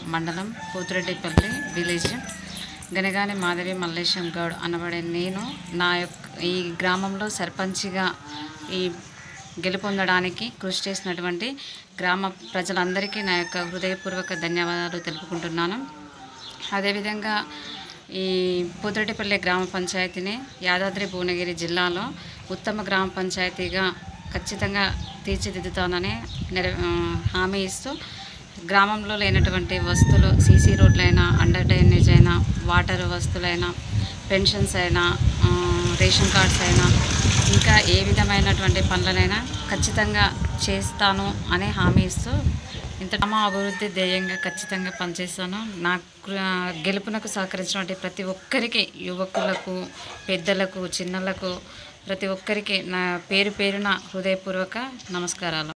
మండలం పూతిరెడ్డిపల్లి విలేజ్ గనగాని మాధవి మల్లేశం గౌడ్ అనబడే నేను నా యొక్క ఈ గ్రామంలో సర్పంచిగా ఈ గెలుపొందడానికి కృషి చేసినటువంటి గ్రామ ప్రజలందరికీ నా యొక్క హృదయపూర్వక ధన్యవాదాలు తెలుపుకుంటున్నాను అదేవిధంగా ఈ పూతరెడ్డిపల్లి గ్రామ పంచాయతీని యాదాద్రి భువనగిరి జిల్లాలో ఉత్తమ గ్రామ పంచాయతీగా ఖచ్చితంగా తీర్చిదిద్దుతానని నెర ఆ, హామీ ఇస్తూ గ్రామంలో లేనటువంటి వస్తువులు సీసీ రోడ్లైనా అండర్ డ్రైనేజ్ అయినా వాటర్ వస్తువులైనా పెన్షన్స్ అయినా ఆ, రేషన్ కార్డ్స్ అయినా ఇంకా ఏ విధమైనటువంటి పనులనైనా ఖచ్చితంగా చేస్తాను అనే హామీ ఇస్తూ ఇంత మా అభివృద్ధి ధ్యేయంగా ఖచ్చితంగా పనిచేస్తాను నా కృ- గెలుపునకు సహకరించినటువంటి ప్రతి ఒక్కరికి యువకులకు పెద్దలకు చిన్నలకు ప్రతి ఒక్కరికి నా పేరు పేరున హృదయపూర్వక నమస్కారాలు